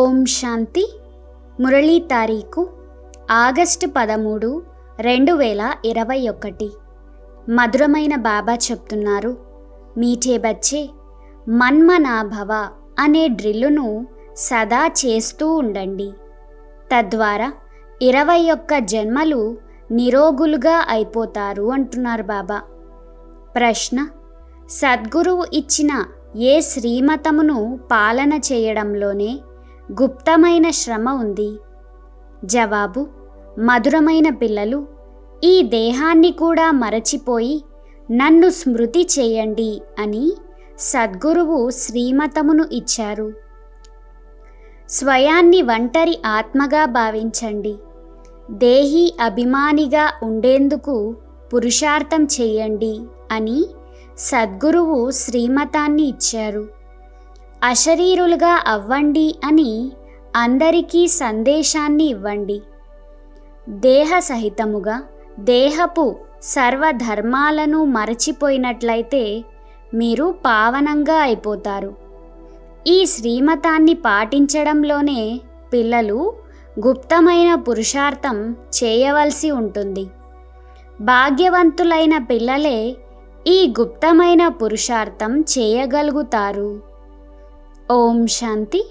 ఓం శాంతి మురళీ తారీఖు ఆగస్టు పదమూడు రెండు వేల ఇరవై ఒకటి మధురమైన బాబా చెప్తున్నారు మీఠే బచ్చే మన్మనాభవ అనే డ్రిల్లును సదా చేస్తూ ఉండండి తద్వారా ఇరవై ఒక్క జన్మలు నిరోగులుగా అయిపోతారు అంటున్నారు బాబా ప్రశ్న సద్గురువు ఇచ్చిన ఏ శ్రీమతమును పాలన చేయడంలోనే గుప్తమైన శ్రమ ఉంది జవాబు మధురమైన పిల్లలు ఈ దేహాన్ని కూడా మరచిపోయి నన్ను స్మృతి చేయండి అని సద్గురువు శ్రీమతమును ఇచ్చారు స్వయాన్ని ఒంటరి ఆత్మగా భావించండి దేహి అభిమానిగా ఉండేందుకు పురుషార్థం చేయండి అని సద్గురువు శ్రీమతాన్ని ఇచ్చారు అశరీరులుగా అవ్వండి అని అందరికీ సందేశాన్ని ఇవ్వండి దేహ సహితముగా దేహపు సర్వధర్మాలను మరచిపోయినట్లయితే మీరు పావనంగా అయిపోతారు ఈ శ్రీమతాన్ని పాటించడంలోనే పిల్లలు గుప్తమైన పురుషార్థం చేయవలసి ఉంటుంది భాగ్యవంతులైన పిల్లలే ఈ గుప్తమైన పురుషార్థం చేయగలుగుతారు ఓం శాంతి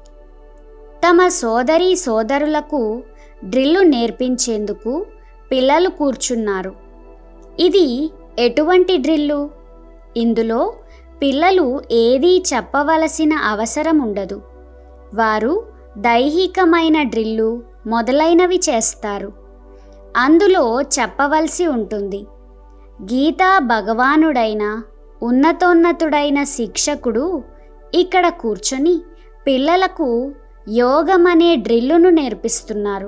తమ సోదరి సోదరులకు డ్రిల్లు నేర్పించేందుకు పిల్లలు కూర్చున్నారు ఇది ఎటువంటి డ్రిల్లు ఇందులో పిల్లలు ఏదీ చెప్పవలసిన అవసరం ఉండదు వారు దైహికమైన డ్రిల్లు మొదలైనవి చేస్తారు అందులో చెప్పవలసి ఉంటుంది గీతా భగవానుడైన ఉన్నతోన్నతుడైన శిక్షకుడు ఇక్కడ కూర్చొని పిల్లలకు యోగం అనే డ్రిల్లును నేర్పిస్తున్నారు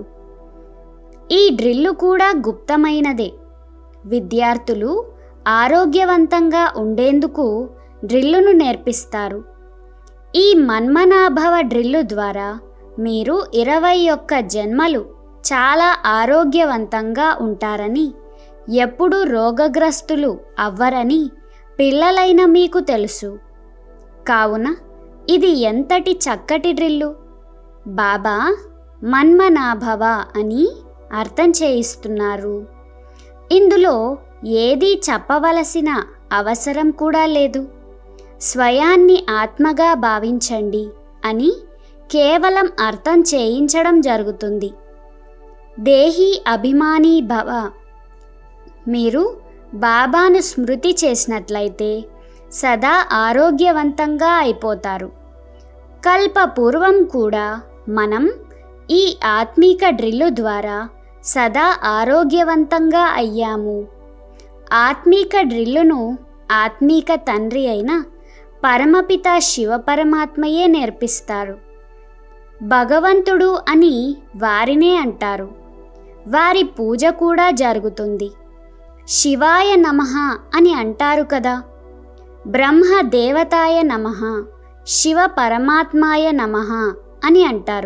ఈ డ్రిల్లు కూడా గుప్తమైనదే విద్యార్థులు ఆరోగ్యవంతంగా ఉండేందుకు డ్రిల్లును నేర్పిస్తారు ఈ మన్మనాభవ డ్రిల్లు ద్వారా మీరు ఇరవై ఒక్క జన్మలు చాలా ఆరోగ్యవంతంగా ఉంటారని ఎప్పుడూ రోగగ్రస్తులు అవ్వరని పిల్లలైన మీకు తెలుసు కావున ఇది ఎంతటి చక్కటి డ్రిల్లు బాబా మన్మనాభవ అని అర్థం చేయిస్తున్నారు ఇందులో ఏదీ చెప్పవలసిన అవసరం కూడా లేదు స్వయాన్ని ఆత్మగా భావించండి అని కేవలం అర్థం చేయించడం జరుగుతుంది దేహి అభిమాని భవ మీరు బాబాను స్మృతి చేసినట్లయితే సదా ఆరోగ్యవంతంగా అయిపోతారు కల్పపూర్వం కూడా మనం ఈ ఆత్మీక డ్రిల్లు ద్వారా సదా ఆరోగ్యవంతంగా అయ్యాము ఆత్మీక డ్రిల్లును ఆత్మీక తండ్రి అయిన పరమపిత శివపరమాత్మయే నేర్పిస్తారు భగవంతుడు అని వారినే అంటారు వారి పూజ కూడా జరుగుతుంది శివాయ నమః అని అంటారు కదా బ్రహ్మ దేవతాయ నమః శివ పరమాత్మాయ నమః అని అంటారు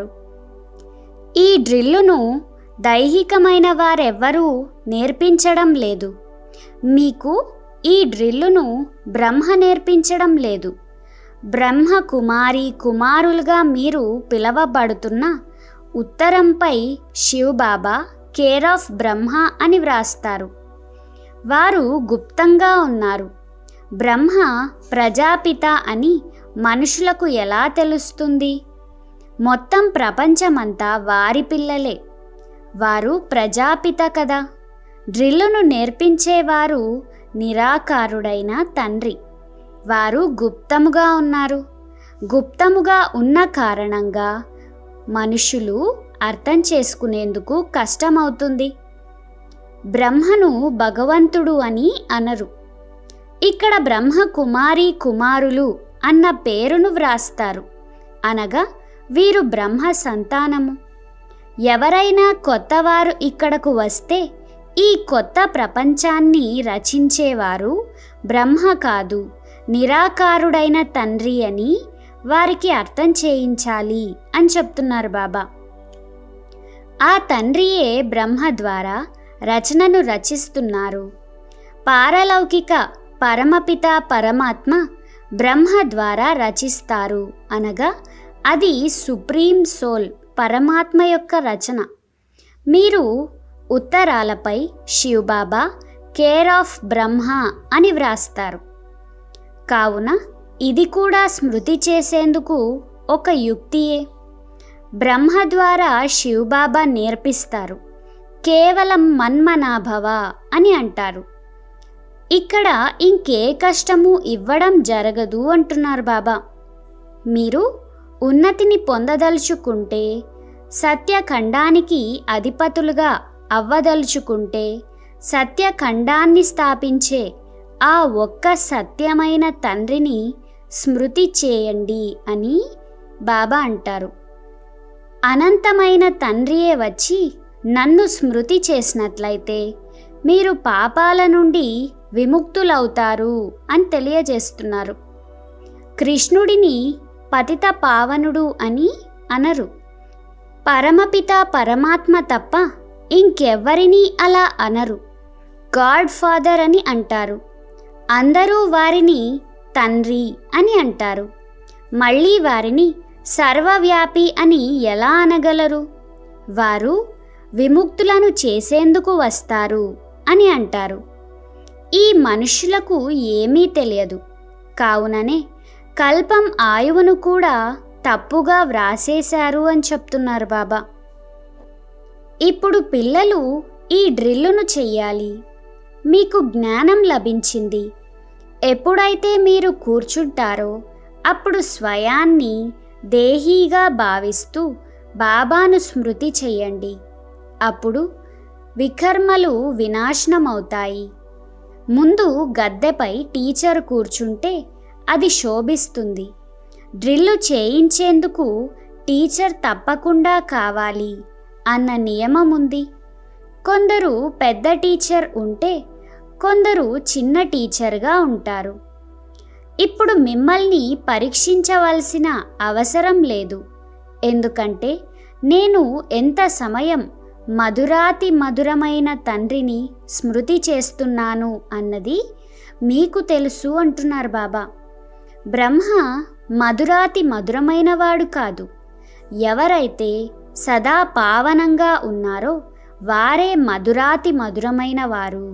ఈ డ్రిల్లును దైహికమైన వారెవ్వరూ నేర్పించడం లేదు మీకు ఈ డ్రిల్లును బ్రహ్మ నేర్పించడం లేదు బ్రహ్మ కుమారి కుమారులుగా మీరు పిలవబడుతున్న ఉత్తరంపై శివబాబా కేర్ ఆఫ్ బ్రహ్మ అని వ్రాస్తారు వారు గుప్తంగా ఉన్నారు బ్రహ్మ ప్రజాపిత అని మనుషులకు ఎలా తెలుస్తుంది మొత్తం ప్రపంచమంతా వారి పిల్లలే వారు ప్రజాపిత కదా డ్రిల్లును నేర్పించేవారు నిరాకారుడైన తండ్రి వారు గుప్తముగా ఉన్నారు గుప్తముగా ఉన్న కారణంగా మనుషులు అర్థం చేసుకునేందుకు కష్టమవుతుంది బ్రహ్మను భగవంతుడు అని అనరు ఇక్కడ బ్రహ్మ కుమారి కుమారులు అన్న పేరును వ్రాస్తారు అనగా వీరు బ్రహ్మ సంతానము ఎవరైనా కొత్తవారు ఇక్కడకు వస్తే ఈ కొత్త ప్రపంచాన్ని రచించేవారు బ్రహ్మ కాదు నిరాకారుడైన తండ్రి అని వారికి అర్థం చేయించాలి అని చెప్తున్నారు బాబా ఆ తండ్రియే బ్రహ్మ ద్వారా రచనను రచిస్తున్నారు పారలౌకిక పరమపిత పరమాత్మ బ్రహ్మ ద్వారా రచిస్తారు అనగా అది సుప్రీం సోల్ పరమాత్మ యొక్క రచన మీరు ఉత్తరాలపై శివబాబా కేర్ ఆఫ్ బ్రహ్మ అని వ్రాస్తారు కావున ఇది కూడా స్మృతి చేసేందుకు ఒక యుక్తియే బ్రహ్మ ద్వారా శివబాబా నేర్పిస్తారు కేవలం మన్మనాభవ అని అంటారు ఇక్కడ ఇంకే కష్టము ఇవ్వడం జరగదు అంటున్నారు బాబా మీరు ఉన్నతిని పొందదలుచుకుంటే సత్యఖండానికి అధిపతులుగా అవ్వదలుచుకుంటే సత్యఖండాన్ని స్థాపించే ఆ ఒక్క సత్యమైన తండ్రిని స్మృతి చేయండి అని బాబా అంటారు అనంతమైన తండ్రియే వచ్చి నన్ను స్మృతి చేసినట్లయితే మీరు పాపాల నుండి విముక్తులవుతారు అని తెలియజేస్తున్నారు కృష్ణుడిని పతిత పావనుడు అని అనరు పరమపిత పరమాత్మ తప్ప ఇంకెవ్వరినీ అలా అనరు గాడ్ ఫాదర్ అని అంటారు అందరూ వారిని తండ్రి అని అంటారు మళ్ళీ వారిని సర్వవ్యాపి అని ఎలా అనగలరు వారు విముక్తులను చేసేందుకు వస్తారు అని అంటారు ఈ మనుషులకు ఏమీ తెలియదు కావుననే కల్పం ఆయువును కూడా తప్పుగా వ్రాసేశారు అని చెప్తున్నారు బాబా ఇప్పుడు పిల్లలు ఈ డ్రిల్లును చెయ్యాలి మీకు జ్ఞానం లభించింది ఎప్పుడైతే మీరు కూర్చుంటారో అప్పుడు స్వయాన్ని దేహీగా భావిస్తూ బాబాను స్మృతి చెయ్యండి అప్పుడు వికర్మలు వినాశనమవుతాయి ముందు గద్దెపై టీచర్ కూర్చుంటే అది శోభిస్తుంది డ్రిల్లు చేయించేందుకు టీచర్ తప్పకుండా కావాలి అన్న నియమం ఉంది కొందరు పెద్ద టీచర్ ఉంటే కొందరు చిన్న టీచర్గా ఉంటారు ఇప్పుడు మిమ్మల్ని పరీక్షించవలసిన అవసరం లేదు ఎందుకంటే నేను ఎంత సమయం మధురాతి మధురమైన తండ్రిని స్మృతి చేస్తున్నాను అన్నది మీకు తెలుసు అంటున్నారు బాబా బ్రహ్మ మధురాతి మధురమైనవాడు కాదు ఎవరైతే సదా పావనంగా ఉన్నారో వారే మధురాతి మధురమైన వారు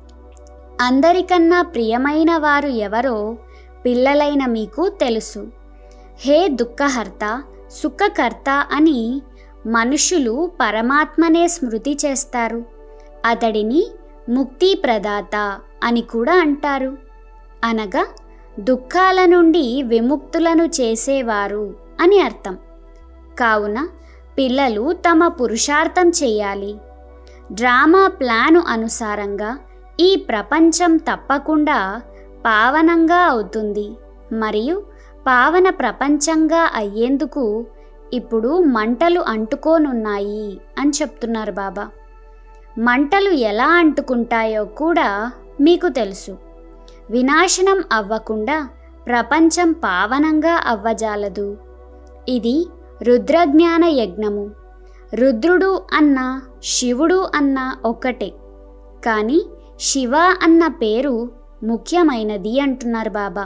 అందరికన్నా ప్రియమైన వారు ఎవరో పిల్లలైన మీకు తెలుసు హే దుఃఖహర్త సుఖకర్త అని మనుషులు పరమాత్మనే స్మృతి చేస్తారు అతడిని ముక్తి ప్రదాత అని కూడా అంటారు అనగా దుఃఖాల నుండి విముక్తులను చేసేవారు అని అర్థం కావున పిల్లలు తమ పురుషార్థం చేయాలి డ్రామా ప్లాను అనుసారంగా ఈ ప్రపంచం తప్పకుండా పావనంగా అవుతుంది మరియు పావన ప్రపంచంగా అయ్యేందుకు ఇప్పుడు మంటలు అంటుకోనున్నాయి అని చెప్తున్నారు బాబా మంటలు ఎలా అంటుకుంటాయో కూడా మీకు తెలుసు వినాశనం అవ్వకుండా ప్రపంచం పావనంగా అవ్వజాలదు ఇది రుద్రజ్ఞాన యజ్ఞము రుద్రుడు అన్న శివుడు అన్న ఒక్కటే కానీ శివ అన్న పేరు ముఖ్యమైనది అంటున్నారు బాబా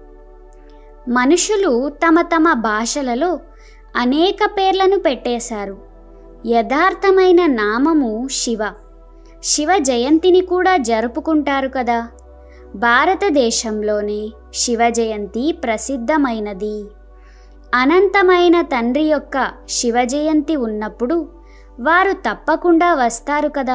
మనుషులు తమ తమ భాషలలో అనేక పేర్లను పెట్టేశారు యథార్థమైన నామము శివ శివ జయంతిని కూడా జరుపుకుంటారు కదా భారతదేశంలోనే శివ జయంతి ప్రసిద్ధమైనది అనంతమైన తండ్రి యొక్క శివ జయంతి ఉన్నప్పుడు వారు తప్పకుండా వస్తారు కదా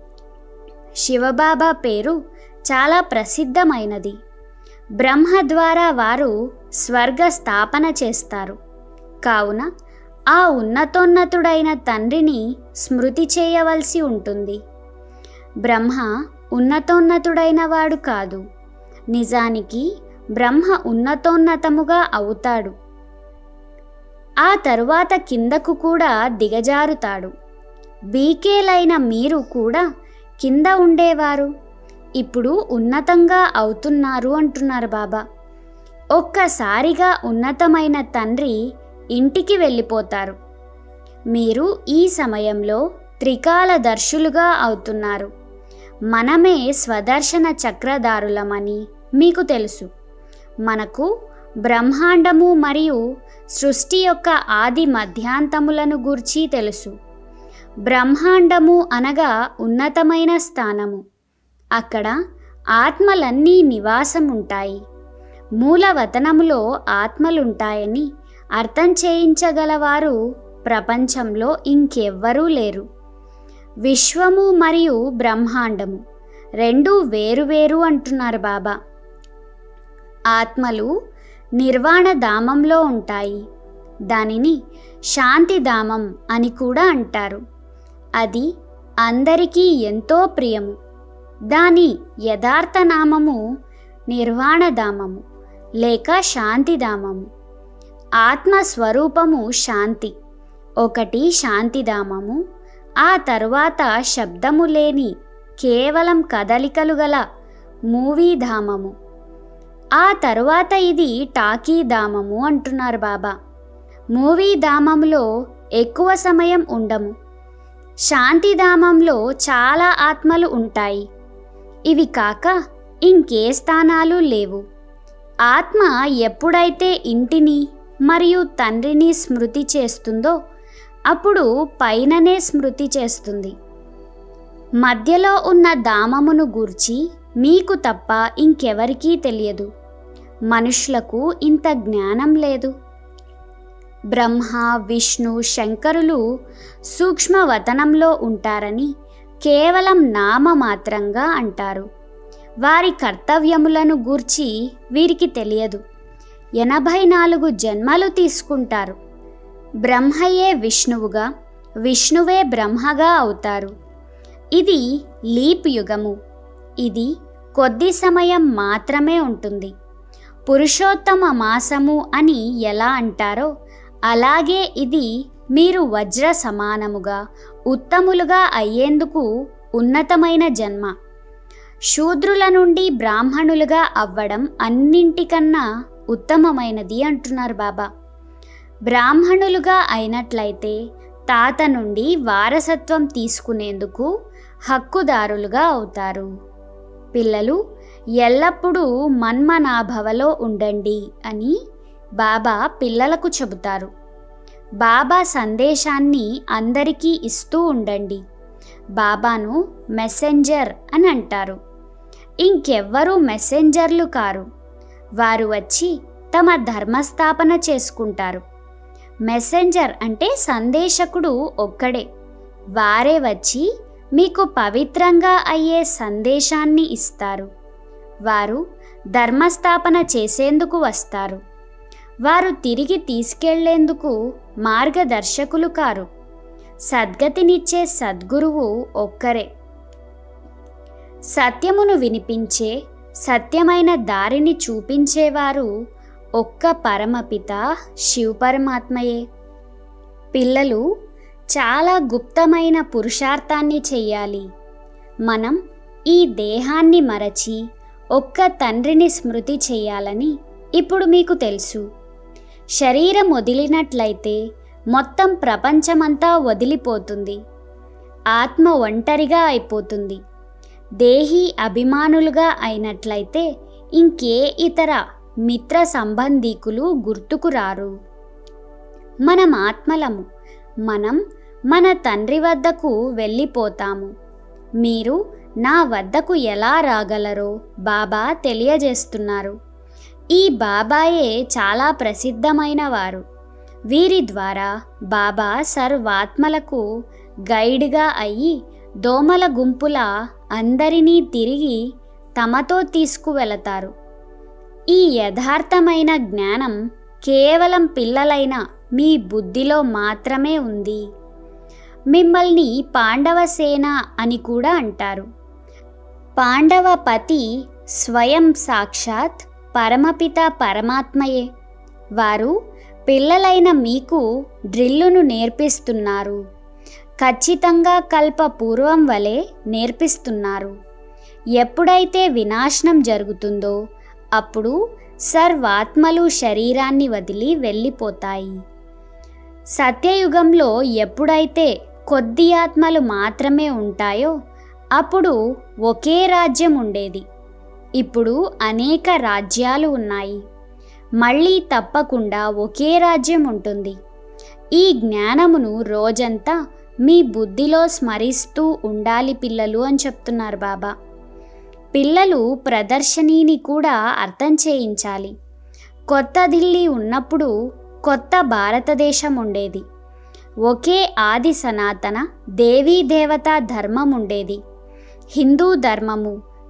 శివబాబా పేరు చాలా ప్రసిద్ధమైనది బ్రహ్మ ద్వారా వారు స్వర్గ స్థాపన చేస్తారు కావున ఆ ఉన్నతోన్నతుడైన తండ్రిని స్మృతి చేయవలసి ఉంటుంది బ్రహ్మ ఉన్నతోన్నతుడైన వాడు కాదు నిజానికి బ్రహ్మ ఉన్నతోన్నతముగా అవుతాడు ఆ తరువాత కిందకు కూడా దిగజారుతాడు బీకేలైన మీరు కూడా కింద ఉండేవారు ఇప్పుడు ఉన్నతంగా అవుతున్నారు అంటున్నారు బాబా ఒక్కసారిగా ఉన్నతమైన తండ్రి ఇంటికి వెళ్ళిపోతారు మీరు ఈ సమయంలో త్రికాల దర్శులుగా అవుతున్నారు మనమే స్వదర్శన చక్రధారులమని మీకు తెలుసు మనకు బ్రహ్మాండము మరియు సృష్టి యొక్క ఆది మధ్యాంతములను గూర్చి తెలుసు బ్రహ్మాండము అనగా ఉన్నతమైన స్థానము అక్కడ ఆత్మలన్నీ నివాసం ఉంటాయి మూలవతనములో ఆత్మలుంటాయని అర్థం చేయించగలవారు ప్రపంచంలో ఇంకెవ్వరూ లేరు విశ్వము మరియు బ్రహ్మాండము రెండు వేరువేరు అంటున్నారు బాబా ఆత్మలు నిర్వాణ ధామంలో ఉంటాయి దానిని శాంతిధామం అని కూడా అంటారు అది అందరికీ ఎంతో ప్రియము దాని యథార్థ నామము నిర్వాణధామము లేక శాంతిధామము ఆత్మ స్వరూపము శాంతి ఒకటి శాంతిధామము ఆ తరువాత శబ్దము లేని కేవలం కదలికలు గల మూవీధామము ఆ తరువాత ఇది టాకీధామము అంటున్నారు బాబా మూవీధామంలో ఎక్కువ సమయం ఉండము శాంతిధామంలో చాలా ఆత్మలు ఉంటాయి ఇవి కాక ఇంకే స్థానాలు లేవు ఆత్మ ఎప్పుడైతే ఇంటిని మరియు తండ్రిని స్మృతి చేస్తుందో అప్పుడు పైననే స్మృతి చేస్తుంది మధ్యలో ఉన్న ధామమును గూర్చి మీకు తప్ప ఇంకెవరికీ తెలియదు మనుషులకు ఇంత జ్ఞానం లేదు బ్రహ్మ విష్ణు శంకరులు సూక్ష్మవతనంలో ఉంటారని కేవలం నామమాత్రంగా అంటారు వారి కర్తవ్యములను గూర్చి వీరికి తెలియదు ఎనభై నాలుగు జన్మలు తీసుకుంటారు బ్రహ్మయే విష్ణువుగా విష్ణువే బ్రహ్మగా అవుతారు ఇది లీప్ యుగము ఇది కొద్ది సమయం మాత్రమే ఉంటుంది పురుషోత్తమ మాసము అని ఎలా అంటారో అలాగే ఇది మీరు వజ్ర సమానముగా ఉత్తములుగా అయ్యేందుకు ఉన్నతమైన జన్మ శూద్రుల నుండి బ్రాహ్మణులుగా అవ్వడం అన్నింటికన్నా ఉత్తమమైనది అంటున్నారు బాబా బ్రాహ్మణులుగా అయినట్లయితే తాత నుండి వారసత్వం తీసుకునేందుకు హక్కుదారులుగా అవుతారు పిల్లలు ఎల్లప్పుడూ మన్మనాభవలో ఉండండి అని బాబా పిల్లలకు చెబుతారు బాబా సందేశాన్ని అందరికీ ఇస్తూ ఉండండి బాబాను మెసెంజర్ అని అంటారు ఇంకెవ్వరూ మెసెంజర్లు కారు వారు వచ్చి తమ ధర్మస్థాపన చేసుకుంటారు మెసెంజర్ అంటే సందేశకుడు ఒక్కడే వారే వచ్చి మీకు పవిత్రంగా అయ్యే సందేశాన్ని ఇస్తారు వారు ధర్మస్థాపన చేసేందుకు వస్తారు వారు తిరిగి తీసుకెళ్లేందుకు మార్గదర్శకులు కారు సద్గతినిచ్చే సద్గురువు ఒక్కరే సత్యమును వినిపించే సత్యమైన దారిని చూపించేవారు ఒక్క పరమపిత శివపరమాత్మయే పిల్లలు చాలా గుప్తమైన పురుషార్థాన్ని చెయ్యాలి మనం ఈ దేహాన్ని మరచి ఒక్క తండ్రిని స్మృతి చేయాలని ఇప్పుడు మీకు తెలుసు శరీరం వదిలినట్లయితే మొత్తం ప్రపంచమంతా వదిలిపోతుంది ఆత్మ ఒంటరిగా అయిపోతుంది దేహి అభిమానులుగా అయినట్లయితే ఇంకే ఇతర మిత్ర సంబంధీకులు గుర్తుకు రారు మనం ఆత్మలము మనం మన తండ్రి వద్దకు వెళ్ళిపోతాము మీరు నా వద్దకు ఎలా రాగలరో బాబా తెలియజేస్తున్నారు ఈ బాబాయే చాలా ప్రసిద్ధమైన వారు వీరి ద్వారా బాబా సర్వాత్మలకు గైడ్గా అయ్యి దోమల గుంపుల అందరినీ తిరిగి తమతో తీసుకువెళతారు ఈ యథార్థమైన జ్ఞానం కేవలం పిల్లలైన మీ బుద్ధిలో మాత్రమే ఉంది మిమ్మల్ని పాండవ సేన అని కూడా అంటారు పాండవ పతి స్వయం సాక్షాత్ పరమపిత పరమాత్మయే వారు పిల్లలైన మీకు డ్రిల్లును నేర్పిస్తున్నారు ఖచ్చితంగా కల్ప పూర్వం వలె నేర్పిస్తున్నారు ఎప్పుడైతే వినాశనం జరుగుతుందో అప్పుడు సర్వాత్మలు శరీరాన్ని వదిలి వెళ్ళిపోతాయి సత్యయుగంలో ఎప్పుడైతే కొద్ది ఆత్మలు మాత్రమే ఉంటాయో అప్పుడు ఒకే రాజ్యం ఉండేది ఇప్పుడు అనేక రాజ్యాలు ఉన్నాయి మళ్ళీ తప్పకుండా ఒకే రాజ్యం ఉంటుంది ఈ జ్ఞానమును రోజంతా మీ బుద్ధిలో స్మరిస్తూ ఉండాలి పిల్లలు అని చెప్తున్నారు బాబా పిల్లలు ప్రదర్శనీని కూడా అర్థం చేయించాలి కొత్త ఢిల్లీ ఉన్నప్పుడు కొత్త భారతదేశం ఉండేది ఒకే ఆది సనాతన దేవీ దేవతా ధర్మం ఉండేది హిందూ ధర్మము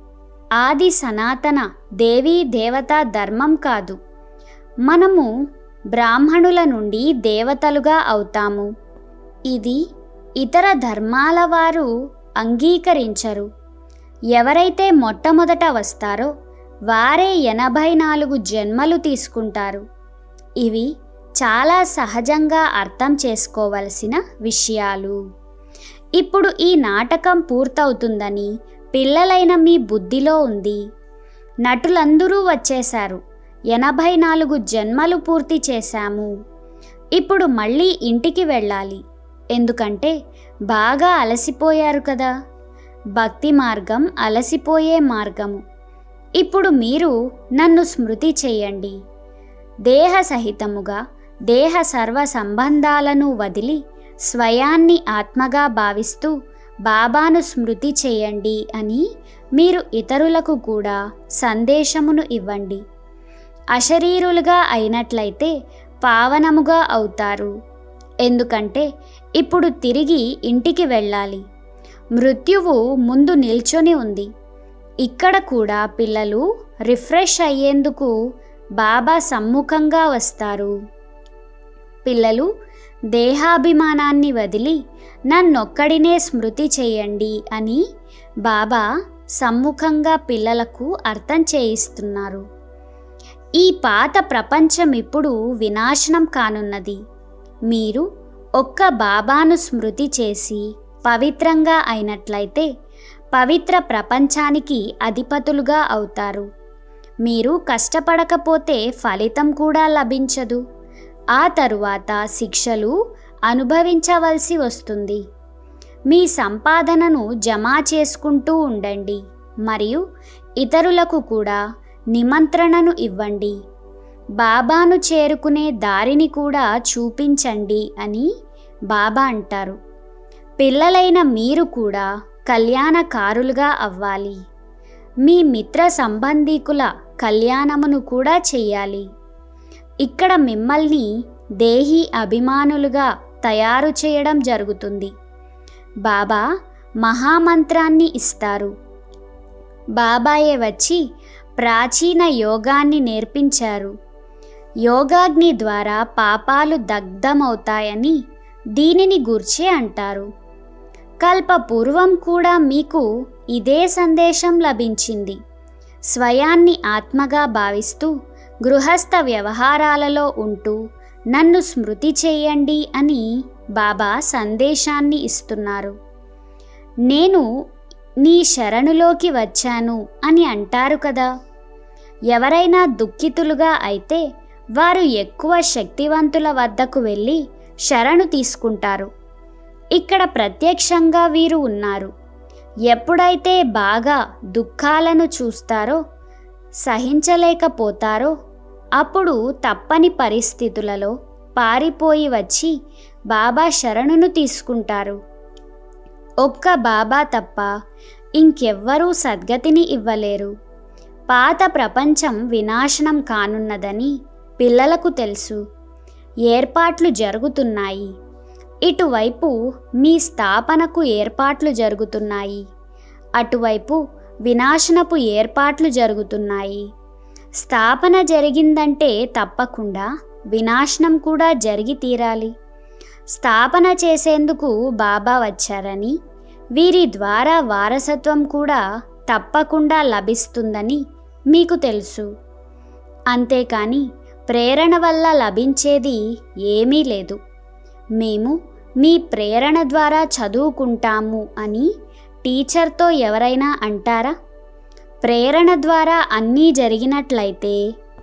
ఆది సనాతన దేవీ దేవతా ధర్మం కాదు మనము బ్రాహ్మణుల నుండి దేవతలుగా అవుతాము ఇది ఇతర ధర్మాల వారు అంగీకరించరు ఎవరైతే మొట్టమొదట వస్తారో వారే ఎనభై నాలుగు జన్మలు తీసుకుంటారు ఇవి చాలా సహజంగా అర్థం చేసుకోవలసిన విషయాలు ఇప్పుడు ఈ నాటకం పూర్తవుతుందని పిల్లలైన మీ బుద్ధిలో ఉంది నటులందరూ వచ్చేశారు ఎనభై నాలుగు జన్మలు పూర్తి చేశాము ఇప్పుడు మళ్ళీ ఇంటికి వెళ్ళాలి ఎందుకంటే బాగా అలసిపోయారు కదా భక్తి మార్గం అలసిపోయే మార్గము ఇప్పుడు మీరు నన్ను స్మృతి చేయండి దేహ సహితముగా దేహ సర్వ సంబంధాలను వదిలి స్వయాన్ని ఆత్మగా భావిస్తూ బాబాను స్మృతి చేయండి అని మీరు ఇతరులకు కూడా సందేశమును ఇవ్వండి అశరీరులుగా అయినట్లయితే పావనముగా అవుతారు ఎందుకంటే ఇప్పుడు తిరిగి ఇంటికి వెళ్ళాలి మృత్యువు ముందు నిల్చొని ఉంది ఇక్కడ కూడా పిల్లలు రిఫ్రెష్ అయ్యేందుకు బాబా సమ్ముఖంగా వస్తారు పిల్లలు దేహాభిమానాన్ని వదిలి నన్నొక్కడినే స్మృతి చేయండి అని బాబా సమ్ముఖంగా పిల్లలకు అర్థం చేయిస్తున్నారు ఈ పాత ప్రపంచం ఇప్పుడు వినాశనం కానున్నది మీరు ఒక్క బాబాను స్మృతి చేసి పవిత్రంగా అయినట్లయితే పవిత్ర ప్రపంచానికి అధిపతులుగా అవుతారు మీరు కష్టపడకపోతే ఫలితం కూడా లభించదు ఆ తరువాత శిక్షలు అనుభవించవలసి వస్తుంది మీ సంపాదనను జమ చేసుకుంటూ ఉండండి మరియు ఇతరులకు కూడా నిమంత్రణను ఇవ్వండి బాబాను చేరుకునే దారిని కూడా చూపించండి అని బాబా అంటారు పిల్లలైన మీరు కూడా కళ్యాణకారులుగా అవ్వాలి మీ మిత్ర సంబంధీకుల కళ్యాణమును కూడా చెయ్యాలి ఇక్కడ మిమ్మల్ని దేహి అభిమానులుగా తయారు చేయడం జరుగుతుంది బాబా మహామంత్రాన్ని ఇస్తారు బాబాయే వచ్చి ప్రాచీన యోగాన్ని నేర్పించారు యోగాగ్ని ద్వారా పాపాలు దగ్ధమవుతాయని దీనిని గూర్చే అంటారు కల్పపూర్వం కూడా మీకు ఇదే సందేశం లభించింది స్వయాన్ని ఆత్మగా భావిస్తూ గృహస్థ వ్యవహారాలలో ఉంటూ నన్ను స్మృతి చేయండి అని బాబా సందేశాన్ని ఇస్తున్నారు నేను నీ శరణులోకి వచ్చాను అని అంటారు కదా ఎవరైనా దుఃఖితులుగా అయితే వారు ఎక్కువ శక్తివంతుల వద్దకు వెళ్ళి శరణు తీసుకుంటారు ఇక్కడ ప్రత్యక్షంగా వీరు ఉన్నారు ఎప్పుడైతే బాగా దుఃఖాలను చూస్తారో సహించలేకపోతారో అప్పుడు తప్పని పరిస్థితులలో పారిపోయి వచ్చి బాబా శరణును తీసుకుంటారు ఒక్క బాబా తప్ప ఇంకెవ్వరూ సద్గతిని ఇవ్వలేరు పాత ప్రపంచం వినాశనం కానున్నదని పిల్లలకు తెలుసు ఏర్పాట్లు జరుగుతున్నాయి ఇటువైపు మీ స్థాపనకు ఏర్పాట్లు జరుగుతున్నాయి అటువైపు వినాశనపు ఏర్పాట్లు జరుగుతున్నాయి స్థాపన జరిగిందంటే తప్పకుండా వినాశనం కూడా జరిగి తీరాలి స్థాపన చేసేందుకు బాబా వచ్చారని వీరి ద్వారా వారసత్వం కూడా తప్పకుండా లభిస్తుందని మీకు తెలుసు అంతేకాని ప్రేరణ వల్ల లభించేది ఏమీ లేదు మేము మీ ప్రేరణ ద్వారా చదువుకుంటాము అని టీచర్తో ఎవరైనా అంటారా ప్రేరణ ద్వారా అన్నీ జరిగినట్లయితే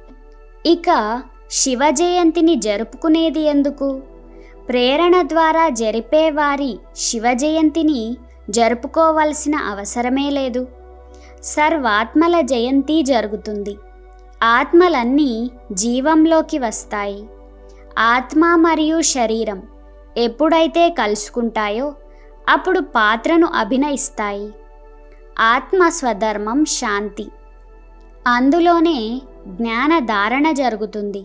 ఇక శివ జయంతిని జరుపుకునేది ఎందుకు ప్రేరణ ద్వారా జరిపేవారి శివ జయంతిని జరుపుకోవలసిన అవసరమే లేదు సర్వాత్మల జయంతి జరుగుతుంది ఆత్మలన్నీ జీవంలోకి వస్తాయి ఆత్మ మరియు శరీరం ఎప్పుడైతే కలుసుకుంటాయో అప్పుడు పాత్రను అభినయిస్తాయి ఆత్మ స్వధర్మం శాంతి అందులోనే జ్ఞాన ధారణ జరుగుతుంది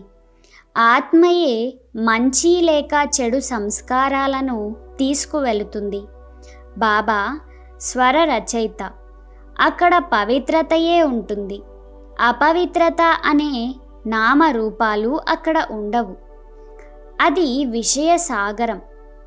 ఆత్మయే మంచి లేక చెడు సంస్కారాలను తీసుకువెళుతుంది బాబా స్వర రచయిత అక్కడ పవిత్రతయే ఉంటుంది అపవిత్రత అనే నామరూపాలు అక్కడ ఉండవు అది విషయ సాగరం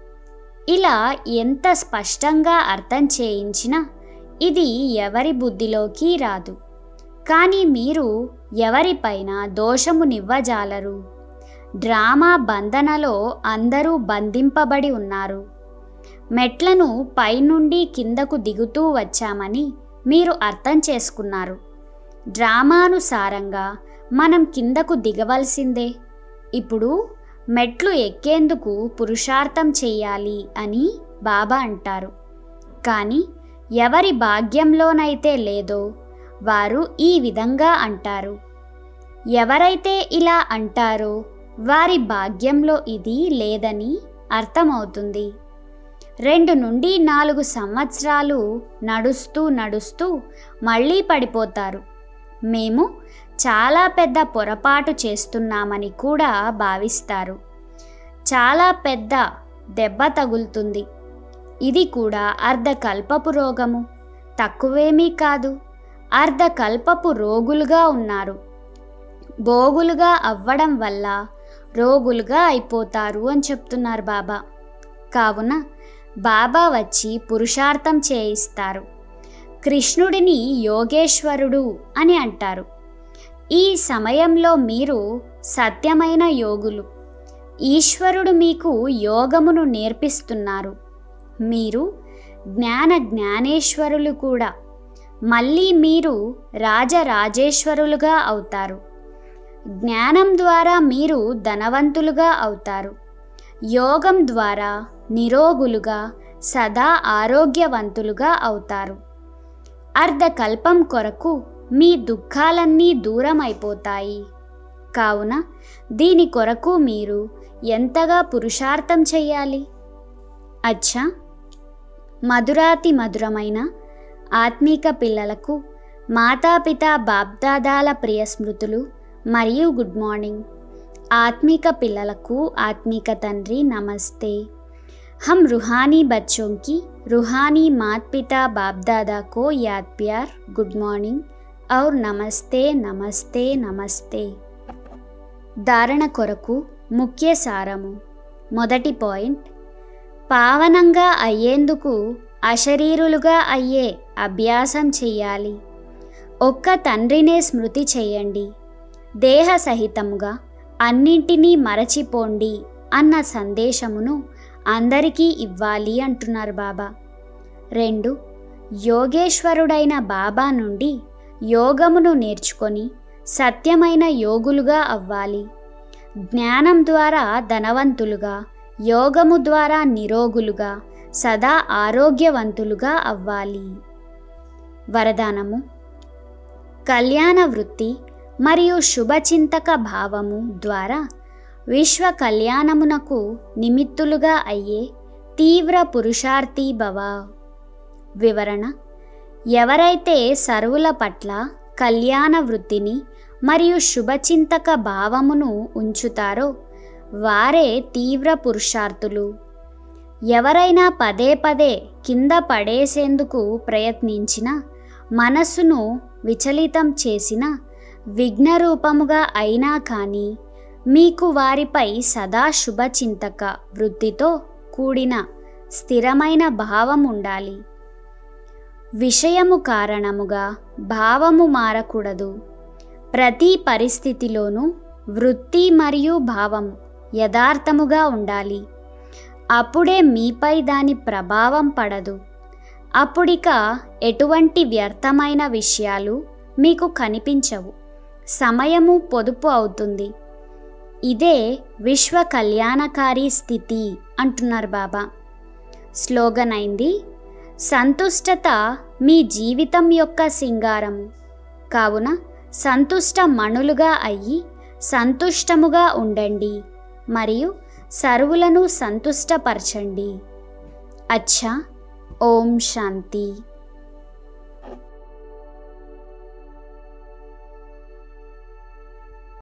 ఇలా ఎంత స్పష్టంగా అర్థం చేయించినా ఇది ఎవరి బుద్ధిలోకి రాదు కానీ మీరు ఎవరిపైన దోషము నివ్వజాలరు డ్రామా బంధనలో అందరూ బంధింపబడి ఉన్నారు మెట్లను పైనుండి కిందకు దిగుతూ వచ్చామని మీరు అర్థం చేసుకున్నారు డ్రామానుసారంగా మనం కిందకు దిగవలసిందే ఇప్పుడు మెట్లు ఎక్కేందుకు పురుషార్థం చెయ్యాలి అని బాబా అంటారు కానీ ఎవరి భాగ్యంలోనైతే లేదో వారు ఈ విధంగా అంటారు ఎవరైతే ఇలా అంటారో వారి భాగ్యంలో ఇది లేదని అర్థమవుతుంది రెండు నుండి నాలుగు సంవత్సరాలు నడుస్తూ నడుస్తూ మళ్ళీ పడిపోతారు మేము చాలా పెద్ద పొరపాటు చేస్తున్నామని కూడా భావిస్తారు చాలా పెద్ద దెబ్బ తగులుతుంది ఇది కూడా అర్ధకల్పపు రోగము తక్కువేమీ కాదు అర్ధకల్పపు రోగులుగా ఉన్నారు బోగులుగా అవ్వడం వల్ల రోగులుగా అయిపోతారు అని చెప్తున్నారు బాబా కావున బాబా వచ్చి పురుషార్థం చేయిస్తారు కృష్ణుడిని యోగేశ్వరుడు అని అంటారు ఈ సమయంలో మీరు సత్యమైన యోగులు ఈశ్వరుడు మీకు యోగమును నేర్పిస్తున్నారు మీరు జ్ఞాన జ్ఞానేశ్వరులు కూడా మళ్ళీ మీరు రాజరాజేశ్వరులుగా అవుతారు జ్ఞానం ద్వారా మీరు ధనవంతులుగా అవుతారు యోగం ద్వారా నిరోగులుగా సదా ఆరోగ్యవంతులుగా అవుతారు అర్ధకల్పం కొరకు మీ దుఃఖాలన్నీ దూరం అయిపోతాయి కావున దీని కొరకు మీరు ఎంతగా పురుషార్థం చెయ్యాలి అచ్చా మధురాతి మధురమైన ఆత్మీక పిల్లలకు మాతాపిత బాబ్దాదాల ప్రియ స్మృతులు మరియు గుడ్ మార్నింగ్ ఆత్మీక పిల్లలకు ఆత్మీక తండ్రి నమస్తే हम रूहानी बच्चों की रूहानी मात पिता बाप दादा को याद प्यार गुड मॉर्निंग और నమస్తే నమస్తే నమస్తే ధారణ కొరకు ముఖ్య సారము మొదటి పాయింట్ పావనంగా అయ్యేందుకు అశరీరులుగా అయ్యే అభ్యాసం చెయ్యాలి ఒక్క తండ్రినే స్మృతి చెయ్యండి దేహ సహితముగా అన్నింటినీ మరచిపోండి అన్న సందేశమును అందరికీ ఇవ్వాలి అంటున్నారు బాబా రెండు యోగేశ్వరుడైన బాబా నుండి యోగమును నేర్చుకొని సత్యమైన యోగులుగా అవ్వాలి జ్ఞానం ద్వారా ధనవంతులుగా యోగము ద్వారా నిరోగులుగా సదా ఆరోగ్యవంతులుగా అవ్వాలి వరదానము కళ్యాణ వృత్తి మరియు శుభచింతక భావము ద్వారా విశ్వ కళ్యాణమునకు నిమిత్తులుగా అయ్యే తీవ్ర పురుషార్థి భవ వివరణ ఎవరైతే సర్వుల పట్ల కళ్యాణ వృత్తిని మరియు శుభచింతక భావమును ఉంచుతారో వారే తీవ్ర పురుషార్థులు ఎవరైనా పదే పదే కింద పడేసేందుకు ప్రయత్నించిన మనస్సును విచలితం చేసిన విఘ్నరూపముగా అయినా కానీ మీకు వారిపై సదా శుభచింతక వృత్తితో కూడిన స్థిరమైన భావం ఉండాలి విషయము కారణముగా భావము మారకూడదు ప్రతి పరిస్థితిలోనూ వృత్తి మరియు భావం యథార్థముగా ఉండాలి అప్పుడే మీపై దాని ప్రభావం పడదు అప్పుడిక ఎటువంటి వ్యర్థమైన విషయాలు మీకు కనిపించవు సమయము పొదుపు అవుతుంది ఇదే విశ్వ కళ్యాణకారి స్థితి అంటున్నారు బాబా స్లోగన్ అయింది సంతుష్టత మీ జీవితం యొక్క సింగారము కావున సంతుష్ట మణులుగా అయ్యి సంతుష్టముగా ఉండండి మరియు సర్వులను సంతుష్టపరచండి అచ్చా ఓం శాంతి